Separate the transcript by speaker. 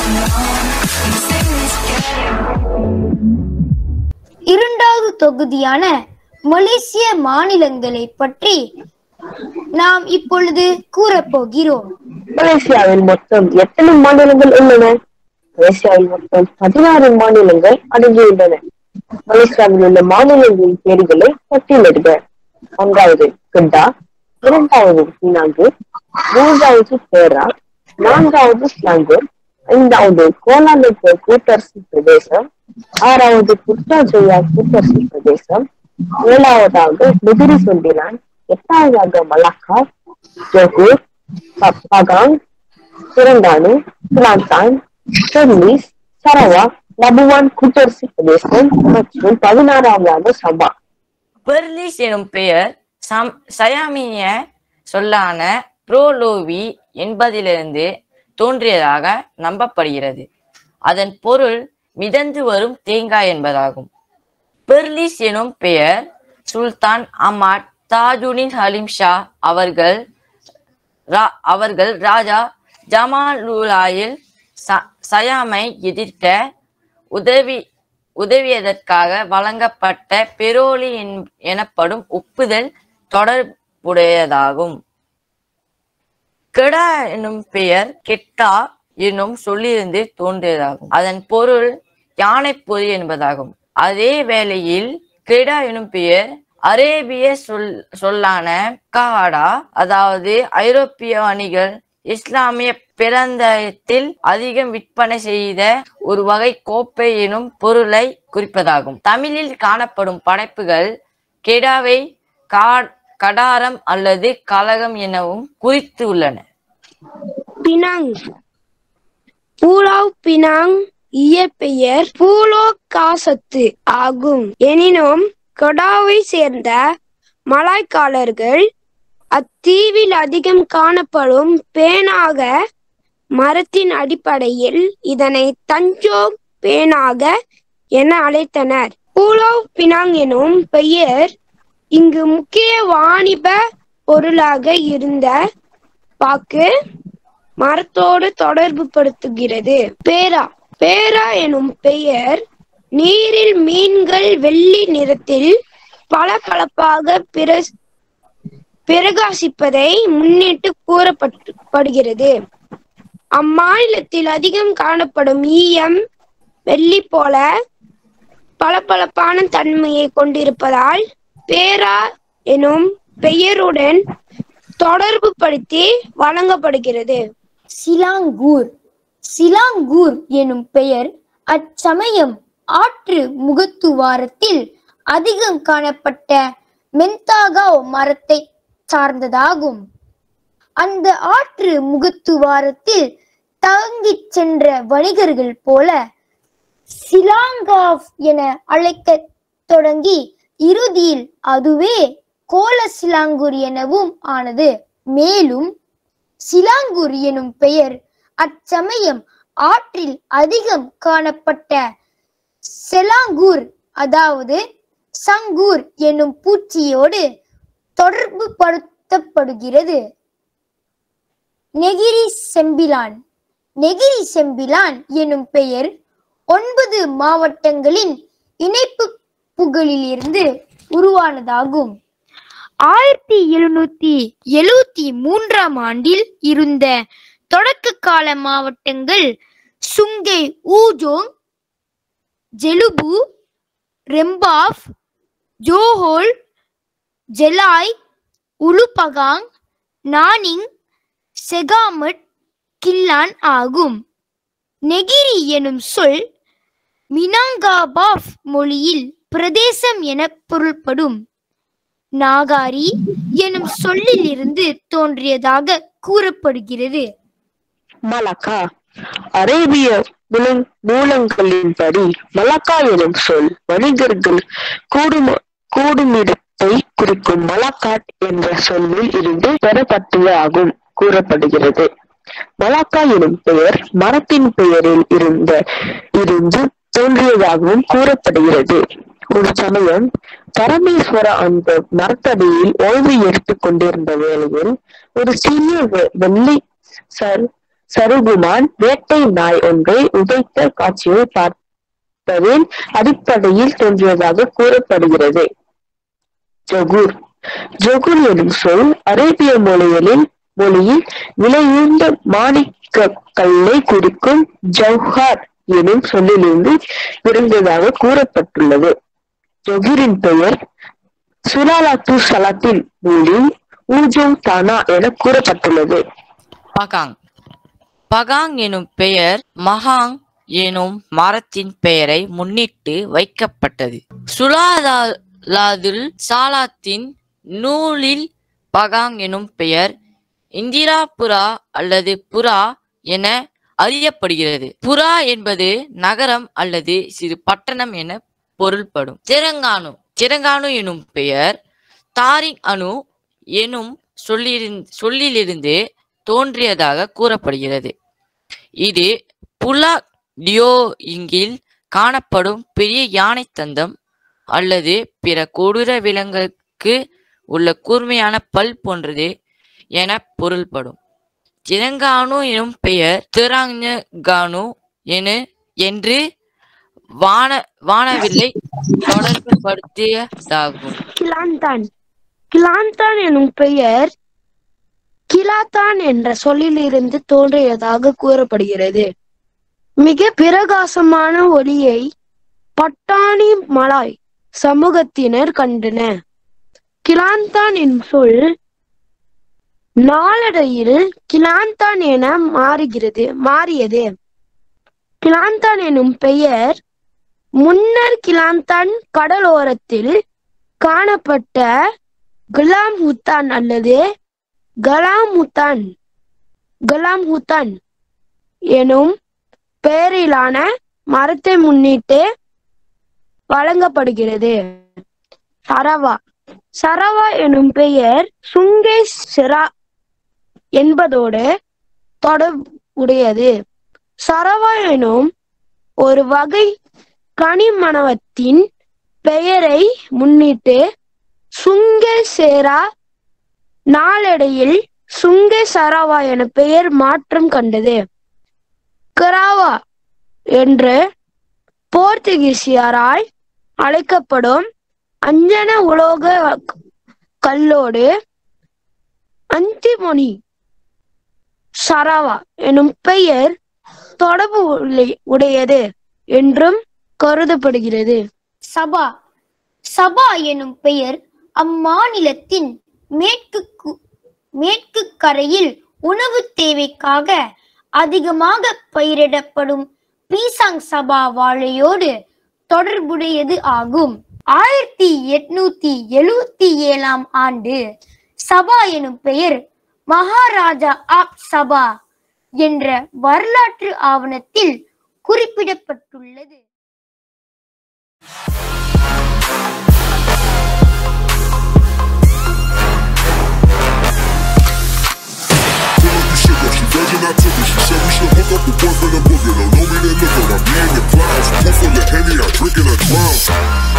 Speaker 1: இரண்டாவது தொகுதியான மலேசிய மாநிலங்களை பற்றி நாம் இப்பொழுது கூறப்போகிறோம்
Speaker 2: மலேசியாவில் மொத்தம் எத்தனை மாநிலங்கள் உள்ளன மலேசியாவில் மொத்தம் பதினாறு மாநிலங்கள் அடங்கியுள்ளன மலேசியாவில் உள்ள மாநிலங்களின் பெயர்களை பட்டியலிடுக ஒன்றாவது கிட்டா இரண்டாவது பினாங்கு மூன்றாவது பேரா நான்காவது ஸ்லாங்கூர் ஐந்தாவது கோலாலம்பூர் கூட்டரசு பிரதேசம் ஆறாவது புட்டாஜயா கூட்டரசு பிரதேசம் ஏழாவதாக நெகிரி சொண்டிலான் எட்டாவதாக மலாக்கா ஜோகூர் ப- பகாங் சிறந்தானு கிளாந்தான் பெர்லிஸ் சரவா லபுவான் கூட்டரசு பிரதேசம் மற்றும் பதினாறாவதாக சபா
Speaker 3: பெர்லிஸ் எனும் பெயர் சம் சயாமிய சொல்லான புரோலோவி என்பதிலிருந்து தோன்றியதாக நம்பப்படுகிறது அதன் பொருள் மிதந்து வரும் தேங்காய் என்பதாகும் பெர்லிஸ் எனும் பெயர் Sultan Ahmad Tajuddin Halim Shah அவர்கள் ரா- அவர்கள் ராஜா ஜமாலுலாயில் ச- சயாமை எதிர்க்க உதவி உதவியதற்காக வழங்கப்பட்ட பெரோலி என்- எனப்படும் ஒப்புதல் தொடர்புடையதாகும் கெடா எனும் பெயர் கெட்டா என்னும் சொல்லிருந்து தோன்றியதாகும் அதன் பொருள் யானைப்பொறி என்பதாகும் அதே வேளையில் கெடா எனும் பெயர் அரேபிய சொல் சொல்லான காடா அதாவது ஐரோப்பிய வணிகர் இஸ்லாமிய பிராந்தியத்தில் அதிகம் விற்பனை செய்த ஒரு வகை கோப்பை எனும் பொருளை குறிப்பதாகும் தமிழில் காணப்படும் படைப்புகள் கெடாவை கா- கடாரம் அல்லது கலகம் எனவும் குறித்து உள்ளன
Speaker 4: பினாங் பூலாவ் பினாங் இயற்பெயர் பூலோ காசத்து ஆகும் எனினும் கொடாவை சேர்ந்த மலாய்க்காரர்கள் அத்தீவில் அதிகம் காணப்படும் பேனாக மரத்தின் அடிப்படையில் இதனை தஞ்சோங் பேனாக என அழைத்தனர் பூலாவ் பினாங் எனும் பெயர் இங்கு முக்கிய வாணிப பொருளாக இருந்த பாக்கு மரத்தோடு தொடர்பு படுத்துகிறது பேரா பேரா எனும் பெயர் நீரில் மீன்கள் வெள்ளி நிறத்தில் பளபளப்பாக பிர பிரகாசிப்பதை முன்னிட்டு கூறப்பட்டு படுகிறது அம்மாநிலத்தில் அதிகம் காணப்படும் ஈயம் வெள்ளி போல பளபளப்பான தன்மையை கொண்டிருப்பதால் பேரா எனும் பெயருடன் தொடர்பு படுத்தி வழங்கப்படுகிறது
Speaker 1: சிலாங்கூர் சிலாங்கூர் எனும் பெயர் அச்சமயம் ஆற்று முகத்துவாரத்தில் அதிகம் காணப்பட்ட மென்தாகாவ் மரத்தை சார்ந்ததாகும் அந்த ஆற்று முகத்துவாரத்தில் தங்கிச் சென்ற வணிகர்கள் போல சிலாங்காவ் என அழைக்கத் தொடங்கி இறுதியில் அதுவே கோல சிலாங்கூர் எனவும் ஆனது மேலும் சிலாங்கூர் எனும் பெயர் அச்சமயம் ஆற்றில் அதிகம் காணப்பட்ட செலாங்கூர் அதாவது சங்கூர் என்னும் பூச்சியோடு தொடர்பு படுத்தப்படுகிறது நெகிரி செம்பிலான் நெகிரி செம்பிலான் எனும் பெயர் ஒன்பது மாவட்டங்களின் இணைப்பு புகழிலிருந்து உருவானதாகும் ஆயிரத்தி எழுநூத்தி எழுவத்தி மூன்றாம் ஆண்டில் இருந்த தொடக்க கால மாவட்டங்கள் Sungai Ujong Jelebu Rembau Johol Jelai Ulu Pahang Naning Segamat Klang ஆகும் நெகிரி எனும் சொல் மினாங்காபாஃப் மொழியில் பிரதேசம் என பொருள்படும் நாகாரி எனும் சொல்லிலிருந்து தோன்றியதாக கூறப்படுகிறது
Speaker 2: மலக்கா அரேபிய மூல- மூலங்களின்படி மலக்கா எனும் சொல் வணிகர்கள் கூடும் கூடுமிடத்தை குறிக்கும் மலக்காட் என்ற சொல்லில் இருந்து பெறப்பட்டது ஆகும் கூறப்படுகிறது மலாக்கா எனும் பெயர் மரத்தின் பெயரில் இருந்த இருந்து தோன்றியதாகவும் கூறப்படுகிறது ஒரு சமயம் பரமேஸ்வர அந்த மரத்தடியில் ஓய்வு எடுத்துக் கொண்டிருந்த வேளையில் ஒரு சிறிய வெ- வெள்ளி சர் சருகுமான் வேட்டை நாய் ஒன்றை உதைத்த காட்சியை பார்த்ததின் அடிப்படையில் தோன்றியதாக கூறப்படுகிறது ஜகூர் ஜகூர் எனும் சொல் அரேபிய மொழிகளில் மொழியில் விலையுந்த மாணிக்க கல்லை குறிக்கும் ஜவ்ஹார் எனும் சொல்லிலிருந்து பிறந்ததாக கூறப்பட்டுள்ளது ஜகூரின் பெயர் சுலாலாத்து சலாத்தின் நூலில் ஊஜோ தானா என கூறப்பட்டுள்ளது
Speaker 3: பகாங் பகாங் எனும் பெயர் மகாங் எனும் மரத்தின் பெயரை முன்னிட்டு வைக்கப்பட்டது சுலாதுல் சாலாத்தின் நூலில் பகாங் எனும் பெயர் இந்திராபுரா அல்லது புரா என அறியப்படுகிறது புரா என்பது நகரம் அல்லது சிறு பட்டணம் என பொருள்படும் திரங்கானு திரங்கானு எனும் பெயர் தாரிக் அணு எனும் சொல்லிருந் சொல்லிலிருந்து தோன்றியதாக கூறப்படுகிறது இது புலா டியோயிங்கில் காணப்படும் பெரிய யானை தந்தம் அல்லது பிற கொடூர விலங்குக்கு உள்ள கூர்மையான பல் போன்றது என பொருள்படும் திரங்கானு எனும் பெயர் திராங்கானு என என்று வான வானவில்லை தொடர்புபடுத்தியதாகும்
Speaker 4: கிளாந்தான் கிளாந்தான் எனும் பெயர் கிலாத்தான் என்ற சொல்லிலிருந்து தோன்றியதாக கூறப்படுகிறது மிக பிரகாசமான ஒளியை பட்டாணி மலாய் சமூகத்தினர் கண்டனர் கிளாந்தான் எனும் சொல் நாளடையில் கிளாந்தான் என மாறுகிறது மாறியது கிளாந்தான் எனும் பெயர் முன்னர் கிளாந்தான் கடலோரத்தில் காணப்பட்ட குலாம் ஹுத்தான் அல்லது கலாம் ஹுத்தான் கலாம் ஹுத்தான் எனும் பெயரிலான மரத்தை முன்னிட்டு வழங்கப்படுகிறது சரவா சரவா எனும் பெயர் சுங்கை சிரா என்பதோடு தொடர்புடையது சரவா எனும் ஒரு வகை கனிமணவத்தின் பெயரை முன்னிட்டு சுங்கை சேரா நாளடையில் சுங்கை சரவா என பெயர் மாற்றம் கண்டது கிராவா என்று போர்த்துகீசியரால் அழைக்கப்படும் அஞ்சன உலோக கல்லோடு அந்திமொழி சரவா எனும் பெயர் தொடர்பு உள்ள- உடையது என்றும் கருதப்படுகிறது
Speaker 1: சபா சபா எனும் பெயர் அம்மாநிலத்தின் மேற்கு கு- மேற்கு கரையில் உணவு தேவைக்காக அதிகமாக பயிரிடப்படும் பீசாங் சபா வாழையோடு தொடர்புடையது ஆகும் ஆயிரத்தி எட்நூத்தி எழுவத்தி ஏழாம் ஆண்டு சபா எனும் பெயர் மகாராஜா ஆப் சபா என்ற வரலாற்று ஆவணத்தில் குறிப்பிடப்பட்டுள்ளது
Speaker 5: Pull up the sugar, she virgin, I took it. She said we should hook up the boy for the boogie. Don't know me, they look up. I be in the clouds. Pool full of Henny, I drink and I drown.